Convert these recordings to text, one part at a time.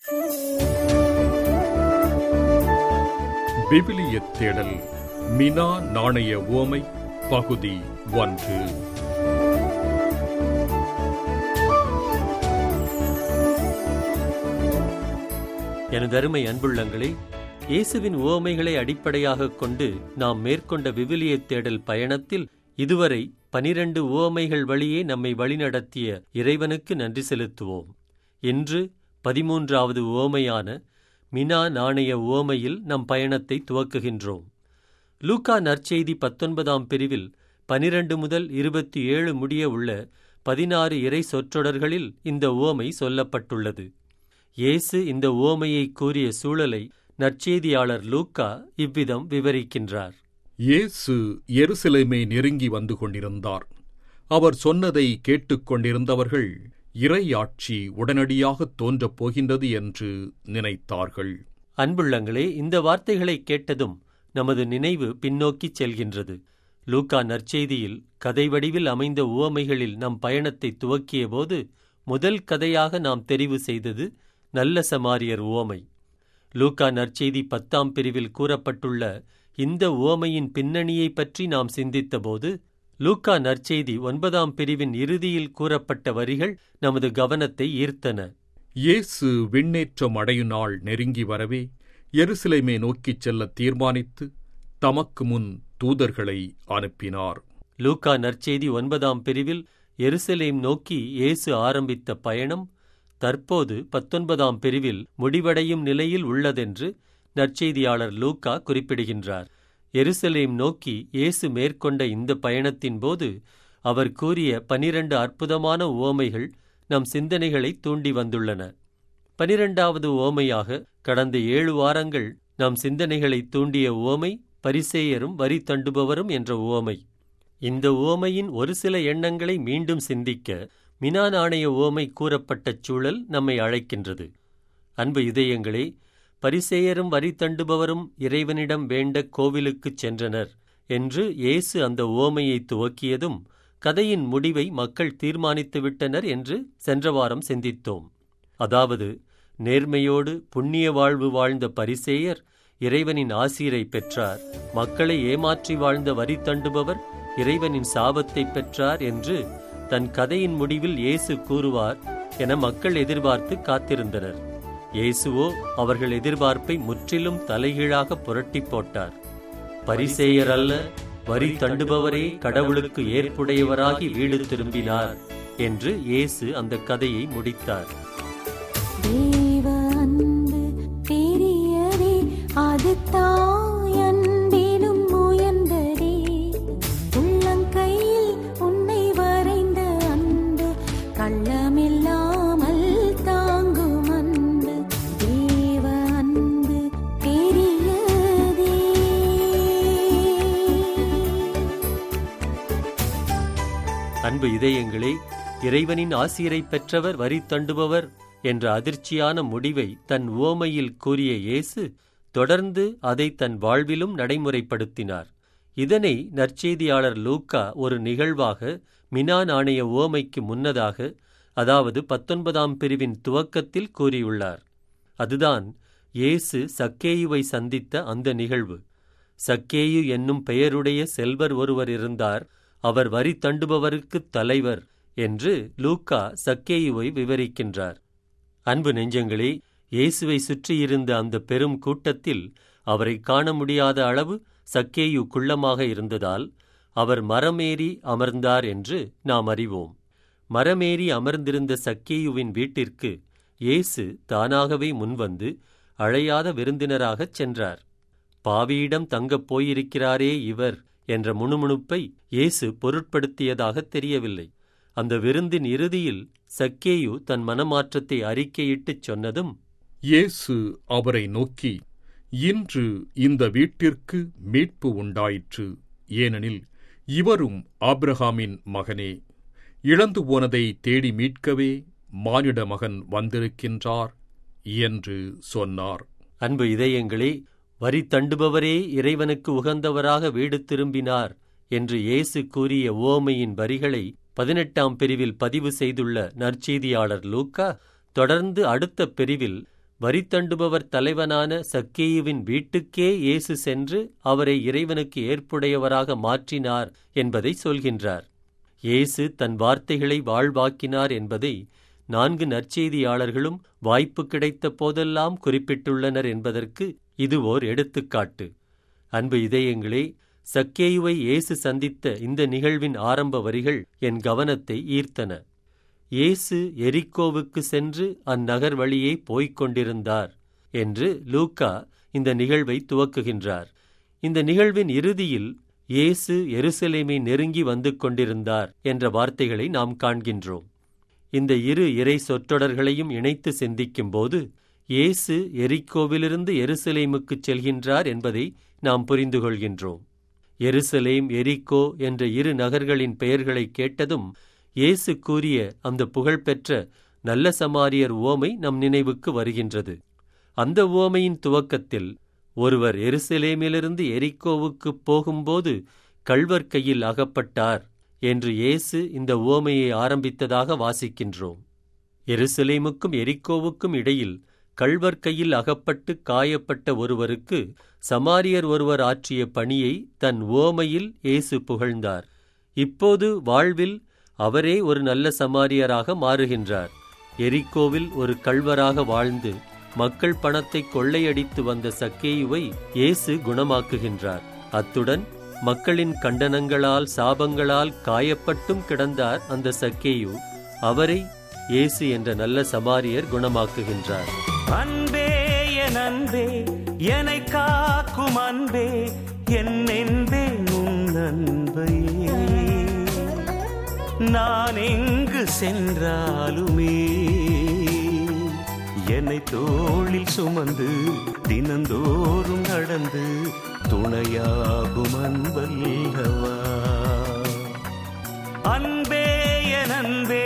விவிலிய தேடல் மினா நாணய உவமை பகுதி ஒன்று எனதருமை அன்புள்ளங்களே இயேசுவின் உவமைகளை அடிப்படையாகக் கொண்டு நாம் மேற்கொண்ட விவிலிய தேடல் பயணத்தில் இதுவரை பனிரண்டு உவமைகள் வழியே நம்மை வழிநடத்திய இறைவனுக்கு நன்றி செலுத்துவோம் இன்று பதிமூன்றாவது உவமையான மினா நாணய உவமையில் நம் பயணத்தை துவக்குகின்றோம் லூக்கா நற்செய்தி பத்தொன்பதாம் பிரிவில் பனிரண்டு முதல் இருபத்தி ஏழு முடிய உள்ள பதினாறு இறை சொற்றொடர்களில் இந்த உவமை சொல்லப்பட்டுள்ளது இயேசு இந்த உவமையை கூறிய சூழலை நற்செய்தியாளர் லூக்கா இவ்விதம் விவரிக்கின்றார் இயேசு எருசலேமை நெருங்கி வந்து கொண்டிருந்தார் அவர் சொன்னதை கேட்டுக்கொண்டிருந்தவர்கள் இறையாட்சி உடனடியாகத் தோன்றப் போகின்றது என்று நினைத்தார்கள் அன்புள்ளங்களே இந்த வார்த்தைகளை கேட்டதும் நமது நினைவு பின்னோக்கிச் செல்கின்றது லூக்கா நற்செய்தியில் கதை வடிவில் அமைந்த உவமைகளில் நம் பயணத்தை துவக்கியபோது முதல் கதையாக நாம் தெரிவு செய்தது நல்ல சமாரியர் உவமை லூக்கா நற்செய்தி பத்தாம் பிரிவில் கூறப்பட்டுள்ள இந்த உவமையின் பின்னணியைப் பற்றி நாம் சிந்தித்தபோது லூக்கா நற்செய்தி ஒன்பதாம் பிரிவின் இறுதியில் கூறப்பட்ட வரிகள் நமது கவனத்தை ஈர்த்தன இயேசு விண்ணேற்றம் அடையும் நாள் நெருங்கி வரவே எருசலேமை நோக்கிச் செல்ல தீர்மானித்து தமக்கு முன் தூதர்களை அனுப்பினார் லூக்கா நற்செய்தி ஒன்பதாம் பிரிவில் எருசலேம் நோக்கி இயேசு ஆரம்பித்த பயணம் தற்போது பத்தொன்பதாம் பிரிவில் முடிவடையும் நிலையில் உள்ளதென்று நற்செய்தியாளர் லூக்கா குறிப்பிடுகின்றார் எருசலேம் நோக்கி இயேசு மேற்கொண்ட இந்த பயணத்தின் போது அவர் கூறிய பனிரண்டு அற்புதமான உவமைகள் நம் சிந்தனைகளை தூண்டி வந்துள்ளன பனிரெண்டாவது உவமையாக கடந்த ஏழு வாரங்கள் நம் சிந்தனைகளை தூண்டிய உவமை பரிசேயரும் வரி தண்டுபவரும் என்ற உவமை இந்த உவமையின் ஒரு சில எண்ணங்களை மீண்டும் சிந்திக்க மினா நாணய உவமை கூறப்பட்ட சூழல் நம்மை அழைக்கின்றது அன்பு இதயங்களே பரிசேயரும் வரி தண்டுபவரும் இறைவனிடம் வேண்ட கோவிலுக்குச் சென்றனர் என்று இயேசு அந்த உவமையை துவக்கியதும் கதையின் முடிவை மக்கள் தீர்மானித்துவிட்டனர் என்று சென்ற வாரம் சிந்தித்தோம் அதாவது நேர்மையோடு புண்ணிய வாழ்வு வாழ்ந்த பரிசேயர் இறைவனின் ஆசீரை பெற்றார் மக்களை ஏமாற்றி வாழ்ந்த வரி தண்டுபவர் இறைவனின் சாபத்தை பெற்றார் என்று தன் கதையின் முடிவில் இயேசு கூறுவார் என மக்கள் எதிர்பார்த்து காத்திருந்தனர் இயேசுவோ அவர்கள் எதிர்பார்ப்பை முற்றிலும் தலைகீழாக புரட்டி போட்டார் பரிசேயர் அல்ல வரி தண்டுபவரே கடவுளுக்கு ஏற்புடையவராகி வீடு திரும்பினார் என்று இயேசு அந்த கதையை முடித்தார் தேவ அன்பு பெரியதே அது தாய் அன்பிலும் உயர்ந்ததே உள்ளங்கையில் உன்னை வரைந்த அன்பு கள்ளமில்லாமல் தாங்கும் அன்பு தேவ அன்பு பெரியதே அன்பு இதயங்களே இறைவனின் ஆசிரை பெற்றவர் வரி தண்டுபவர் என்ற அதிர்ச்சியான முடிவை தன் உவமையில் கூறிய இயேசு தொடர்ந்து அதை தன் வாழ்விலும் நடைமுறைப்படுத்தினார் இதனை நற்செய்தியாளர் லூக்கா ஒரு நிகழ்வாக மினா நாணய உவமைக்கு முன்னதாக அதாவது பத்தொன்பதாம் பிரிவின் துவக்கத்தில் கூறியுள்ளார் அதுதான் இயேசு சக்கேயுவை சந்தித்த அந்த நிகழ்வு சக்கேயு என்னும் பெயருடைய செல்வர் ஒருவர் இருந்தார் அவர் வரி தண்டுபவருக்குத் தலைவர் என்று லூக்கா சக்கேயுவை விவரிக்கின்றார் அன்பு நெஞ்சங்களே இயேசுவை சுற்றியிருந்த அந்த பெரும் கூட்டத்தில் அவரை காண முடியாத அளவு சக்கேயு குள்ளமாக இருந்ததால் அவர் மரமேறி அமர்ந்தார் என்று நாம் அறிவோம் மரமேறி அமர்ந்திருந்த சக்கேயுவின் வீட்டிற்கு இயேசு தானாகவே முன்வந்து அழையாத விருந்தினராகச் சென்றார் பாவியிடம் தங்கப் போயிருக்கிறாரே இவர் என்ற முணுமுணுப்பை இயேசு பொருட்படுத்தியதாகத் தெரியவில்லை அந்த விருந்தின் இறுதியில் சக்கேயு தன் மனமாற்றத்தை அறிக்கையிட்டுச் சொன்னதும் இயேசு அவரை நோக்கி இன்று இந்த வீட்டிற்கு மீட்பு உண்டாயிற்று ஏனெனில் இவரும் ஆபிரகாமின் மகனே இழந்து போனதை தேடி மீட்கவே மானிட மகன் வந்திருக்கின்றார் என்று சொன்னார் அன்பு இதயங்களே வரி தண்டுபவரே இறைவனுக்கு உகந்தவராக வீடு திரும்பினார் என்று இயேசு கூறிய உவமையின் வரிகளை பதினெட்டாம் பிரிவில் பதிவு செய்துள்ள நற்செய்தியாளர் லூக்கா தொடர்ந்து அடுத்த பிரிவில் வரித்தண்டுபவர் தலைவனான சக்கேயுவின் வீட்டுக்கே இயேசு சென்று அவரை இறைவனுக்கு ஏற்புடையவராக மாற்றினார் என்பதை சொல்கின்றார் இயேசு தன் வார்த்தைகளை வாழ்வாக்கினார் என்பதை நான்கு நற்செய்தியாளர்களும் வாய்ப்பு கிடைத்த போதெல்லாம் குறிப்பிட்டுள்ளனர் என்பதற்கு இது ஓர் எடுத்துக்காட்டு அன்பு இதயங்களே சக்கேயுவை இயேசு சந்தித்த இந்த நிகழ்வின் ஆரம்ப வரிகள் என் கவனத்தை ஈர்த்தன இயேசு எரிக்கோவுக்கு சென்று அந்நகர் வழியே போய்க் கொண்டிருந்தார் என்று லூக்கா இந்த நிகழ்வை துவக்குகின்றார் இந்த நிகழ்வின் இறுதியில் இயேசு எருசலேமை நெருங்கி வந்து கொண்டிருந்தார் என்ற வார்த்தைகளை நாம் காண்கின்றோம் இந்த இரு இறை சொற்றொடர்களையும் இணைத்து சிந்திக்கும்போது இயேசு எரிக்கோவிலிருந்து எருசலேமுக்குச் செல்கின்றார் என்பதை நாம் புரிந்து கொள்கின்றோம் எருசலேம் எரிக்கோ என்ற இரு நகர்களின் பெயர்களை கேட்டதும் இயேசு கூறிய அந்த புகழ்பெற்ற நல்ல சமாரியர் உவமை நம் நினைவுக்கு வருகின்றது அந்த உவமையின் துவக்கத்தில் ஒருவர் எருசலேமிலிருந்து எரிக்கோவுக்குப் போகும்போது கள்வர் கையில் அகப்பட்டார் என்று இயேசு இந்த உவமையை ஆரம்பித்ததாக வாசிக்கின்றோம் எருசலேமுக்கும் எரிக்கோவுக்கும் இடையில் கள்வர் கையில் அகப்பட்டு காயப்பட்ட ஒருவருக்கு சமாரியர் ஒருவர் ஆற்றிய பணியை தன் உவமையில் இயேசு புகழ்ந்தார் இப்போது வாழ்வில் அவரே ஒரு நல்ல சமாரியராக மாறுகின்றார் எரிக்கோவில் ஒரு கள்வராக வாழ்ந்து மக்கள் பணத்தை கொள்ளையடித்து வந்த சக்கேயுவை இயேசு குணமாக்குகின்றார் அத்துடன் மக்களின் கண்டனங்களால் சாபங்களால் காயப்பட்டும் கிடந்தார் அந்த சக்கேயு அவரை இயேசு என்ற நல்ல சமாரியர் குணமாக்குகின்றார் அன்பே என் அன்பே என்னை காக்கும் அன்பே என் என்பேன் உன் அன்பையே நான் எங்கு சென்றாலுமே என்னை தோளில் சுமந்து தினந்தோறும் நடந்து துணையாகும் அன்பல்லவா அன்பே என் அன்பே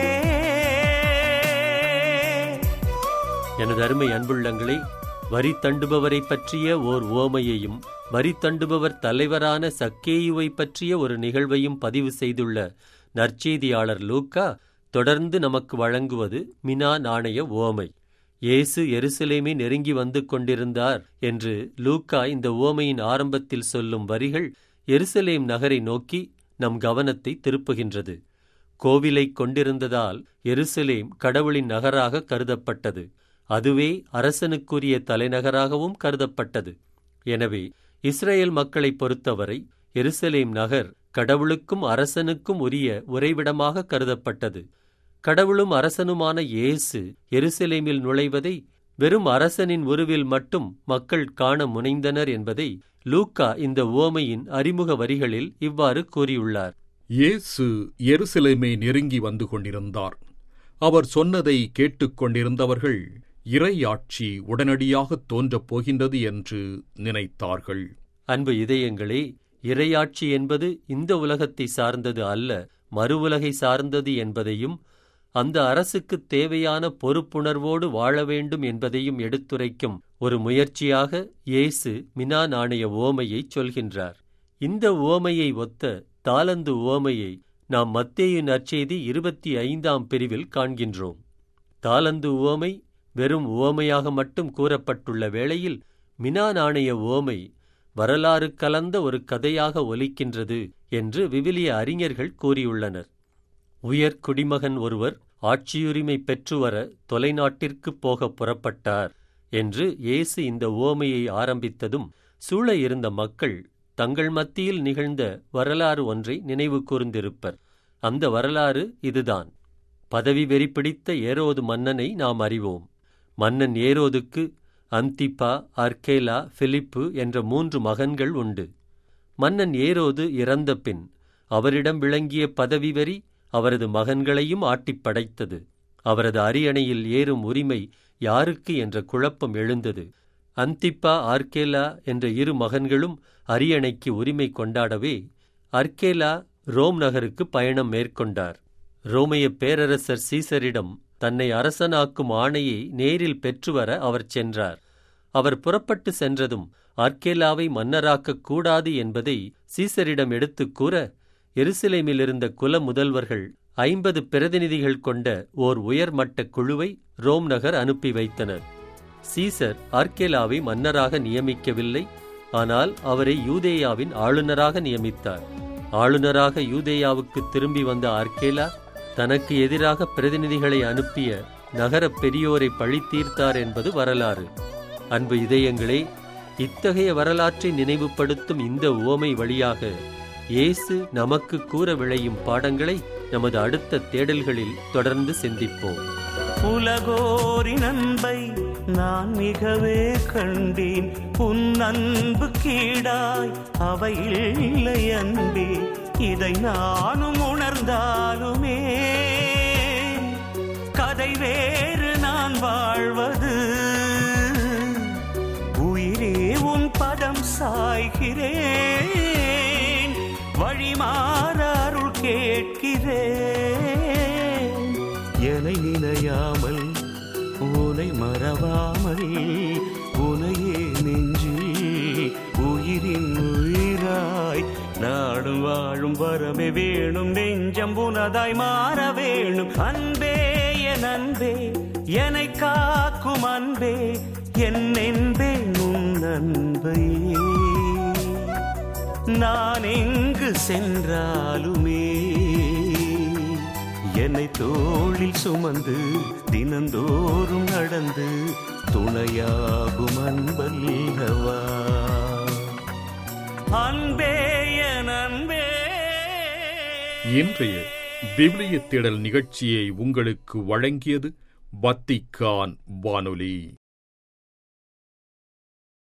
எனது அருமை அன்புள்ளங்களே வரி தண்டுபவரை பற்றிய ஓர் உவமையையும் வரி தண்டுபவர் தலைவரான சக்கேயுவை பற்றிய ஒரு நிகழ்வையும் பதிவு செய்துள்ள நற்செய்தியாளர் லூக்கா தொடர்ந்து நமக்கு வழங்குவது மினா நாணய உவமை இயேசு எருசலேமை நெருங்கி வந்து கொண்டிருந்தார் என்று லூக்கா இந்த உவமையின் ஆரம்பத்தில் சொல்லும் வரிகள் எருசலேம் நகரை நோக்கி நம் கவனத்தை திருப்புகின்றது கோவிலைக் கொண்டிருந்ததால் எருசலேம் கடவுளின் நகராக கருதப்பட்டது அதுவே அரசனுக்குரிய தலைநகராகவும் கருதப்பட்டது எனவே இஸ்ரேல் மக்களை பொறுத்தவரை எருசலேம் நகர் கடவுளுக்கும் அரசனுக்கும் உரிய உறைவிடமாக கருதப்பட்டது கடவுளும் அரசனுமான இயேசு எருசலேமில் நுழைவதை வெறும் அரசனின் உருவில் மட்டும் மக்கள் காண முனைந்தனர் என்பதை லூக்கா இந்த உவமையின் அறிமுக வரிகளில் இவ்வாறு கூறியுள்ளார் இயேசு எருசலேமை நெருங்கி வந்து கொண்டிருந்தார் அவர் சொன்னதை கேட்டுக்கொண்டிருந்தவர்கள் இறையாட்சி உடனடியாகத் தோன்றப் போகின்றது என்று நினைத்தார்கள் அன்பு இதயங்களே இறையாட்சி என்பது இந்த உலகத்தை சார்ந்தது அல்ல மறு உலகை சார்ந்தது என்பதையும் அந்த அரசுக்குத் தேவையான பொறுப்புணர்வோடு வாழ வேண்டும் என்பதையும் எடுத்துரைக்கும் ஒரு முயற்சியாக இயேசு மினா நாணய ஓமையைச் சொல்கின்றார் இந்த ஓமையை ஒத்த தாலந்து ஓமையை நாம் மத்தேயு நற்செய்தி இருபத்தி ஐந்தாம் பிரிவில் காண்கின்றோம் தாலந்து உவமை வெறும் உவமையாக மட்டும் கூறப்பட்டுள்ள வேளையில் மினா நாணய உவமை வரலாறு கலந்த ஒரு கதையாக ஒலிக்கின்றது என்று விவிலிய அறிஞர்கள் கூறியுள்ளனர் உயர் குடிமகன் ஒருவர் ஆட்சியுரிமை பெற்றுவர தொலைநாட்டிற்குப் போக புறப்பட்டார் என்று இயேசு இந்த உவமையை ஆரம்பித்ததும் சூழ இருந்த மக்கள் தங்கள் மத்தியில் நிகழ்ந்த வரலாறு ஒன்றை நினைவு கூர்ந்திருப்பர் அந்த வரலாறு இதுதான் பதவி வெறி பிடித்த ஏரோது மன்னனை நாம் அறிவோம் மன்னன் ஏரோதுக்கு அந்திப்பா அர்கேலா பிலிப்பு என்ற மூன்று மகன்கள் உண்டு மன்னன் ஏரோது இறந்த பின் அவரிடம் விளங்கிய பதவி வெறி அவரது மகன்களையும் ஆட்டிப் படைத்தது அவரது அரியணையில் ஏறும் உரிமை யாருக்கு என்ற குழப்பம் எழுந்தது அந்திப்பா ஆர்கேலா என்ற இரு மகன்களும் அரியணைக்கு உரிமை கொண்டாடவே அர்கேலா ரோம் நகருக்கு பயணம் மேற்கொண்டார் ரோமைய பேரரசர் சீசரிடம் தன்னை அரசனாக்கும் ஆணையை நேரில் பெற்றுவர அவர் சென்றார் அவர் புறப்பட்டு சென்றதும் அர்கேலாவை மன்னராக்கக் கூடாது என்பதை சீசரிடம் எடுத்துக் கூற எருசலேமிலிருந்த குல முதல்வர்கள் ஐம்பது பிரதிநிதிகள் கொண்ட ஓர் உயர்மட்ட குழுவை ரோம் நகர் அனுப்பி வைத்தனர் சீசர் ஆர்கேலாவை மன்னராக நியமிக்கவில்லை ஆனால் அவரை யூதேயாவின் ஆளுநராக நியமித்தார் ஆளுநராக யூதேயாவுக்கு திரும்பி வந்த ஆர்கேலா தனக்கு எதிராக பிரதிநிதிகளை அனுப்பிய நகரப் பெரியோரை பழித்தீர்த்தார் என்பது வரலாறு அன்பு இதயங்களே இத்தகைய வரலாற்றை நினைவுபடுத்தும் இந்த உவமை வழியாக இயேசு நமக்கு கூற விளையும் பாடங்களை நமது அடுத்த தேடல்களில் தொடர்ந்து சிந்திப்போம் உலகோரின் அன்பை நான் மிகவே கண்டேன் உன் அன்பு கீடாய் அவை இல்லை அன்பே இதை நானும் உணர்ந்தாலுமே கதை வேறு நான் வாழ்வது உயிரே உன் பதம் சாய்கிறேன் வழிமாற அருள் கேட்கிறேன் என்னை நினையாமல் உனை மறவாமல் உனையே நெஞ்சில் உயிரின் உயிராய் நாடும் வாழும் வரமே வேணும் நெஞ்சம் உனதாய் மாற வேணும் அன்பே என் அன்பே என்னை காக்கும் அன்பே என் என்பேன் உன் அன்பையே நான் எங்கு சென்றாலுமே என்னை தோளில் சுமந்து தினந்தோறும் நடந்து துணையாகும் அன்பல்லவா அன்பே என் அன்பே இன்றைய விவிலிய தேடல் நிகழ்ச்சியை உங்களுக்கு வழங்கியது வத்திக்கான் வானொலி